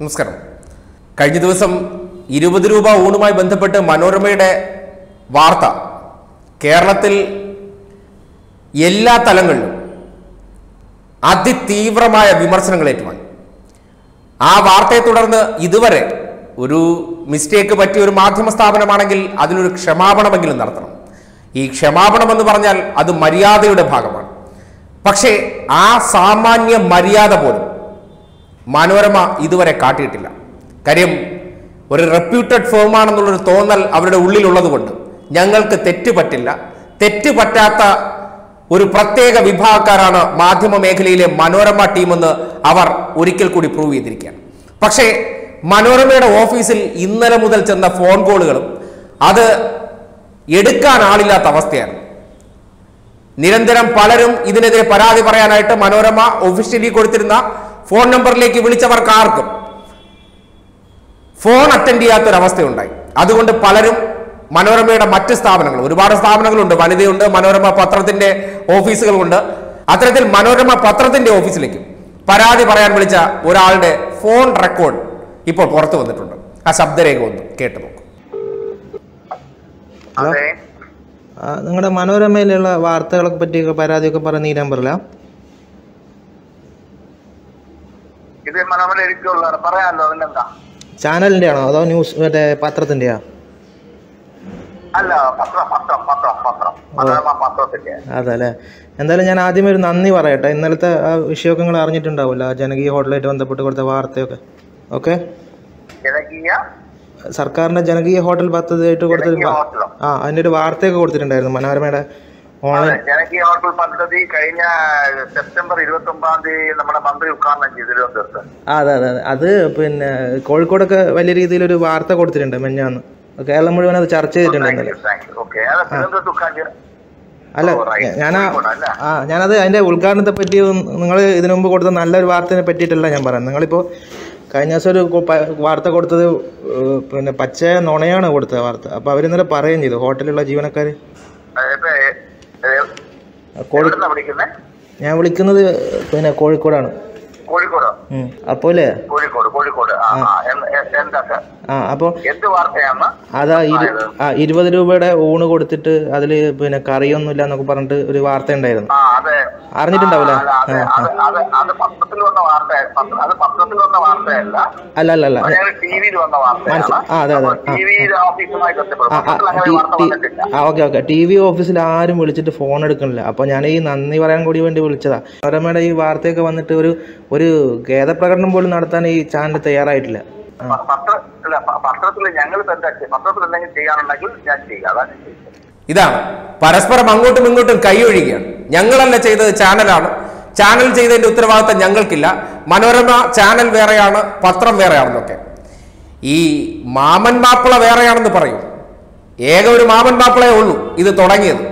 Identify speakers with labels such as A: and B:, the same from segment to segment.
A: നമസ്കാരം കഴിഞ്ഞ ദിവസം ഇരുപത് രൂപ ഊണുമായി ബന്ധപ്പെട്ട് മനോരമയുടെ വാർത്ത കേരളത്തിൽ എല്ലാ തലങ്ങളിലും അതിതീവ്രമായ വിമർശനങ്ങൾ ഏറ്റുവാങ്ങി ആ വാർത്തയെ തുടർന്ന് ഇതുവരെ ഒരു മിസ്റ്റേക്ക് പറ്റിയ ഒരു മാധ്യമ സ്ഥാപനമാണെങ്കിൽ അതിനൊരു ക്ഷമാപണമെങ്കിലും നടത്തണം ഈ ക്ഷമാപണം എന്ന് പറഞ്ഞാൽ അത് മര്യാദയുടെ ഭാഗമാണ് പക്ഷേ ആ സാമാന്യ മര്യാദ പോലും മനോരമ ഇതുവരെ കാട്ടിയിട്ടില്ല കാര്യം ഒരു റെപ്യൂട്ടഡ് ഫേമാണെന്നുള്ളൊരു തോന്നൽ അവരുടെ ഉള്ളിലുള്ളത് കൊണ്ട് ഞങ്ങൾക്ക് തെറ്റ് പറ്റില്ല തെറ്റ് പറ്റാത്ത ഒരു പ്രത്യേക വിഭാഗക്കാരാണ് മാധ്യമ മേഖലയിലെ മനോരമ ടീമെന്ന് അവർ ഒരിക്കൽ കൂടി പ്രൂവ് ചെയ്തിരിക്കുകയാണ് പക്ഷേ മനോരമയുടെ ഓഫീസിൽ ഇന്നലെ മുതൽ ചെന്ന ഫോൺ കോളുകളും അത് എടുക്കാൻ ആളില്ലാത്ത അവസ്ഥയാണ് നിരന്തരം പലരും ഇതിനെതിരെ പരാതി പറയാനായിട്ട് മനോരമ ഒഫീഷ്യലി കൊടുത്തിരുന്ന ഫോൺ നമ്പറിലേക്ക് വിളിച്ചവർക്ക് ആർക്കും ഫോൺ അറ്റൻഡ് ചെയ്യാത്തൊരവസ്ഥയുണ്ടായി അതുകൊണ്ട് പലരും മനോരമയുടെ മറ്റ് സ്ഥാപനങ്ങൾ ഒരുപാട് സ്ഥാപനങ്ങളുണ്ട് വനിതയുണ്ട് മനോരമ പത്രത്തിന്റെ ഓഫീസുകളുണ്ട് അത്തരത്തിൽ മനോരമ പത്രത്തിന്റെ ഓഫീസിലേക്ക് പരാതി പറയാൻ വിളിച്ച ഒരാളുടെ ഫോൺ റെക്കോർഡ് ഇപ്പോൾ പുറത്തു വന്നിട്ടുണ്ട് ആ ശബ്ദരേഖ ഒന്ന് കേട്ടു നോക്കൂ
B: അതെ
C: നിങ്ങളുടെ മനോരമയിലുള്ള വാർത്തകളെ പറ്റിയൊക്കെ പരാതിയൊക്കെ പറയുന്ന ഈ നമ്പറിലാ
B: ഇത് മനോമല ഇരിക്കുള്ളതാണ് പറയാമല്ലോ അതിനെന്താ
C: ചാനലിന്റെ ആണോ അതോ ന്യൂസ് മറ്റേ പത്രത്തിന്റെയാ
B: അല്ല പത്രം പത്രം പത്രം പത്രം മനോരമ പത്രത്തിന്റെ
C: അതല്ലേ എന്തായാലും ഞാൻ ആദ്യമേ ഒരു നന്ദി പറയട്ടെ ഇന്നലത്തെ ആ വിഷയമൊക്കെ നിങ്ങൾ അറിഞ്ഞിട്ടുണ്ടാവില്ല ആ ജനകീയ ഹോട്ടലായിട്ട് ബന്ധപ്പെട്ട് കൊടുത്ത വാർത്തയൊക്കെ ഓക്കെ
B: ജനകീയ
C: സർക്കാരിന്റെ ജനകീയ ഹോട്ടൽ പദ്ധതിയായിട്ട് കൊടുത്തൊരു
B: ജനകീയ
C: വാ-
B: ഹോട്ടലോ
C: ആ അതിന്റെ ഒരു വാർത്തയൊക്കെ കൊടുത്തിട്ടുണ്ടായിരുന്നു മനോരമയുടെ
B: അതെ
C: ഓൺലൈൻ
B: ജനകീയ ഹോട്ടൽ പദ്ധതി കഴിഞ്ഞ സെപ്റ്റംബർ ഇരുപത്തി ഒമ്പതാം തീയതി നമ്മുടെ മന്ത്രി ഉദ്ഘാടനം ചെയ്തു തിരുവനന്തപുരത്ത്
C: ആ അതെ അതെ അതെ അത് പിന്നെ കോഴിക്കോടൊക്കെ വലിയ രീതിയിലൊരു വാർത്ത കൊടുത്തിട്ടുണ്ട് മെഞ്ഞാന്ന് കേരളം മുഴുവൻ അത് ചർച്ച ചെയ്തിട്ടുണ്ട് ഇന്നലെ
B: ഓക്കെ അത് തിരുവനന്തപുരത്ത് ഉദ്ഘാടനം
C: അല്ല
B: ഓ, right.
C: ഞാൻ
B: കോഴിക്കോട് അല്ലേ?
C: ആ ഞാനത് അതിന്റെ ഉദ്ഘാടനത്തെ പറ്റി നിങ്ങൾ ഇതിനു മുമ്പ് കൊടുത്ത നല്ലൊരു വാർത്തയെ പറ്റിയിട്ടല്ല ഞാൻ പറയുന്നത് നിങ്ങളിപ്പോൾ കഴിഞ്ഞ ദിവസം ഒരു കൊ- പ- വാർത്ത കൊടുത്തത് ഏഹ്, പിന്നെ പച്ച നുണയാണ് കൊടുത്തത് വാർത്ത അപ്പോൾ അവരിന്നലെ പറയുകയും ചെയ്തു ഹോട്ടലിലുള്ള ജീവനക്കാർ
B: ഇപ്പൊ എ- എ-
C: കോഴി
B: എവിടുന്നാ വിളിക്കുന്നത്
C: ഞാൻ വിളിക്കുന്നത് പിന്നെ കോഴിക്കോടാണ്
B: കോഴിക്കോട്
C: ഉം. അപ്പോലേ
B: കോഴിക്കോട് കോഴിക്കോട് ആ ആ എന്ത്- എ- എന്താ സാർ
C: ആ അപ്പോൾ
B: എന്ത് വാർത്തയാന്ന്
C: അതാ ഇരു ആ ഇരുപത് രൂപയുടെ ഊണ് കൊടുത്തിട്ട് അതിൽ പിന്നെ കറിയൊന്നുമില്ല എന്നൊക്കെ പറഞ്ഞിട്ട് ഒരു വാർത്ത ഉണ്ടായിരുന്നു
B: ആ അതെ
C: അറിഞ്ഞിട്ടുണ്ടാവില്ലേ
B: അല്ല, അത് അത് അത് അത് പത്രത്തിൽ വന്ന വാർത്ത പത്ര- അത് പത്രത്തിൽ വന്ന വാർത്തയല്ല
C: അല്ല അല്ല അല്ല
B: അത് ഞങ്ങൾ ടി വിയിൽ വന്ന വാർത്തയാണ്
C: മനസ്സിലായി. ആ, അതെ, അതെ.
B: ടി വി ഓഫീസുമായി ബന്ധപ്പെടും
C: ആ ആ
B: പത്രത്തിൽ അങ്ങനെ
C: ടി-
B: വാർത്ത
C: ടി-
B: വന്നിട്ടില്ല
C: ആ ഓക്കെ ഓക്കെ ടി വി ഓഫീസിൽ ആരും വിളിച്ചിട്ട് ഫോൺ എടുക്കണില്ല അപ്പോൾ ഞാൻ ഈ നന്ദി പറയാൻ കൂടി വേണ്ടി വിളിച്ചതാ മനോരമയുടെ ഈ വാർത്തയൊക്കെ വന്നിട്ട് ഒരു ഒരു ഖേദപ്രകടനം പോലും നടത്താൻ ഈ ചാനൽ തയ്യാറായിട്ടില്ല ആ.
B: പ- പത്ര അല്ല പ- പത്രത്തിൽ ഞങ്ങൾ ഇപ്പൊ എന്താ ചെയ്യുക? പത്രത്തിൽ എന്തെങ്കിലും ചെയ്യാനുണ്ടെങ്കിൽ ഞാൻ ചെയ്യും അതാണ് ഞാൻ ചെയ്യുന്നത്.
A: ഇതാണ് പരസ്പരം അങ്ങോട്ടും ഇങ്ങോട്ടും കൈയൊഴിയുകയാണ് ഞങ്ങളല്ല ചെയ്തത് ചാനലാണ് ചാനൽ ചെയ്തതിന്റെ ഉത്തരവാദിത്തം ഞങ്ങൾക്കില്ല മനോരമ ചാനൽ വേറെയാണ് പത്രം വേറെയാണെന്നൊക്കെ ഈ മാമൻ മാപ്പിള വേറെയാണെന്ന് പറയും ഏക ഒരു മാമൻ മാപ്പിളയേ ഉള്ളൂ ഇത് തുടങ്ങിയത്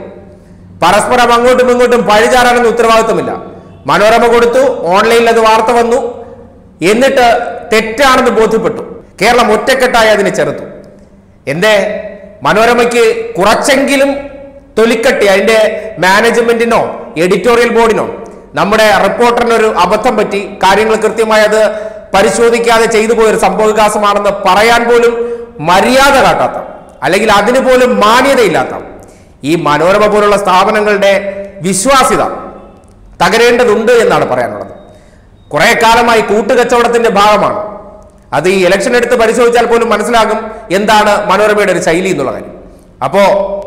A: പരസ്പരം അങ്ങോട്ടും ഇങ്ങോട്ടും പഴിചാരാനൊന്നും ഉത്തരവാദിത്തമില്ല മനോരമ കൊടുത്തു ഓൺലൈനിൽ അത് വാർത്ത വന്നു എന്നിട്ട് തെറ്റാണെന്ന് ബോധ്യപ്പെട്ടു കേരളം ഒറ്റക്കെട്ടായി അതിനെ ചെറുത്തു എന്തേ മനോരമയ്ക്ക് കുറച്ചെങ്കിലും തൊലിക്കട്ടി അതിന്റെ മാനേജ്മെന്റിനോ എഡിറ്റോറിയൽ ബോർഡിനോ നമ്മുടെ റിപ്പോർട്ടറിനൊരു അബദ്ധം പറ്റി കാര്യങ്ങൾ കൃത്യമായി അത് പരിശോധിക്കാതെ ചെയ്തു പോയൊരു സംഭവവികാസമാണെന്ന് പറയാൻ പോലും മര്യാദ കാട്ടാത്ത അല്ലെങ്കിൽ അതിന് പോലും മാന്യതയില്ലാത്ത ഈ മനോരമ പോലുള്ള സ്ഥാപനങ്ങളുടെ വിശ്വാസ്യത തകരേണ്ടതുണ്ട് എന്നാണ് പറയാനുള്ളത് കുറെ കാലമായി കൂട്ടുകച്ചവടത്തിന്റെ ഭാഗമാണ് അത് ഈ ഇലക്ഷൻ എടുത്ത് പരിശോധിച്ചാൽ പോലും മനസ്സിലാകും എന്താണ് മനോരമയുടെ ഒരു ശൈലി എന്നുള്ള കാര്യം അപ്പോ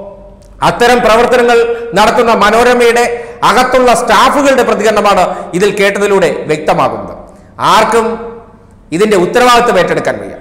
A: അത്തരം പ്രവർത്തനങ്ങൾ നടത്തുന്ന മനോരമയുടെ അകത്തുള്ള സ്റ്റാഫുകളുടെ പ്രതികരണമാണ് ഇതിൽ കേട്ടതിലൂടെ വ്യക്തമാകുന്നത് ആർക്കും ഇതിന്റെ ഉത്തരവാദിത്വം ഏറ്റെടുക്കാൻ വയ്യ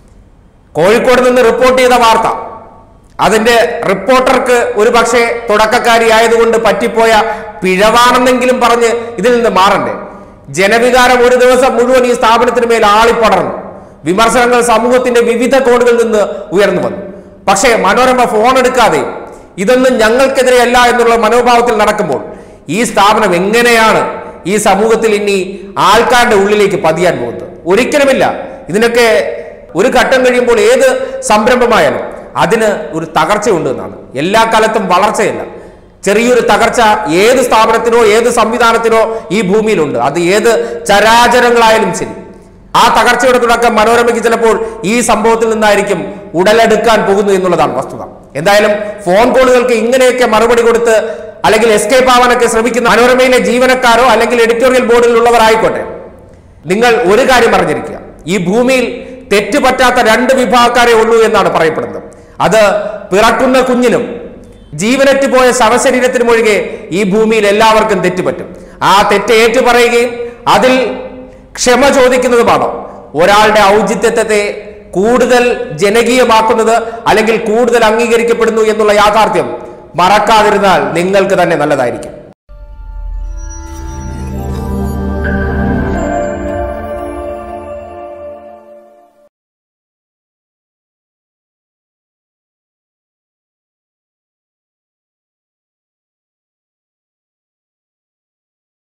A: കോഴിക്കോട് നിന്ന് റിപ്പോർട്ട് ചെയ്ത വാർത്ത അതിന്റെ റിപ്പോർട്ടർക്ക് ഒരു പക്ഷേ തുടക്കക്കാരിയായതുകൊണ്ട് പറ്റിപ്പോയ പിഴവാണെന്നെങ്കിലും പറഞ്ഞ് ഇതിൽ നിന്ന് മാറണ്ടേ ജനവികാരം ഒരു ദിവസം മുഴുവൻ ഈ സ്ഥാപനത്തിന് മേൽ ആളിപ്പടർന്നു വിമർശനങ്ങൾ സമൂഹത്തിന്റെ വിവിധ കോണുകളിൽ നിന്ന് ഉയർന്നു വന്നു പക്ഷേ മനോരമ ഫോൺ എടുക്കാതെ ഇതൊന്നും ഞങ്ങൾക്കെതിരെയല്ല എന്നുള്ള മനോഭാവത്തിൽ നടക്കുമ്പോൾ ഈ സ്ഥാപനം എങ്ങനെയാണ് ഈ സമൂഹത്തിൽ ഇനി ആൾക്കാരുടെ ഉള്ളിലേക്ക് പതിയാൻ പോകുന്നത് ഒരിക്കലുമില്ല ഇതിനൊക്കെ ഒരു ഘട്ടം കഴിയുമ്പോൾ ഏത് സംരംഭമായാലും അതിന് ഒരു തകർച്ചയുണ്ട് എന്നാണ് എല്ലാ കാലത്തും വളർച്ചയില്ല ചെറിയൊരു തകർച്ച ഏത് സ്ഥാപനത്തിനോ ഏത് സംവിധാനത്തിനോ ഈ ഭൂമിയിലുണ്ട് അത് ഏത് ചരാചരങ്ങളായാലും ശരി ആ തകർച്ചയുടെ തുടക്കം മനോരമയ്ക്ക് ചിലപ്പോൾ ഈ സംഭവത്തിൽ നിന്നായിരിക്കും ഉടലെടുക്കാൻ പോകുന്നു എന്നുള്ളതാണ് വസ്തുത എന്തായാലും ഫോൺ കോളുകൾക്ക് ഇങ്ങനെയൊക്കെ മറുപടി കൊടുത്ത് അല്ലെങ്കിൽ എസ്കേപ്പ് ആവാനൊക്കെ ശ്രമിക്കുന്ന മനോരമയിലെ ജീവനക്കാരോ അല്ലെങ്കിൽ എഡിറ്റോറിയൽ ബോർഡിലുള്ളവരായിക്കോട്ടെ നിങ്ങൾ ഒരു കാര്യം അറിഞ്ഞിരിക്കുക ഈ ഭൂമിയിൽ തെറ്റുപറ്റാത്ത രണ്ട് വിഭാഗക്കാരെ ഉള്ളൂ എന്നാണ് പറയപ്പെടുന്നത് അത് പിറക്കുന്ന കുഞ്ഞിനും ജീവനറ്റ് പോയ ശവശരീരത്തിനും ഒഴികെ ഈ ഭൂമിയിൽ എല്ലാവർക്കും തെറ്റുപറ്റും ആ തെറ്റ് ഏറ്റു പറയുകയും അതിൽ ക്ഷമ ചോദിക്കുന്നതുമാണ് ഒരാളുടെ ഔചിത്യത്തെ കൂടുതൽ ജനകീയമാക്കുന്നത് അല്ലെങ്കിൽ കൂടുതൽ അംഗീകരിക്കപ്പെടുന്നു എന്നുള്ള യാഥാർത്ഥ്യം മറക്കാതിരുന്നാൽ നിങ്ങൾക്ക് തന്നെ നല്ലതായിരിക്കും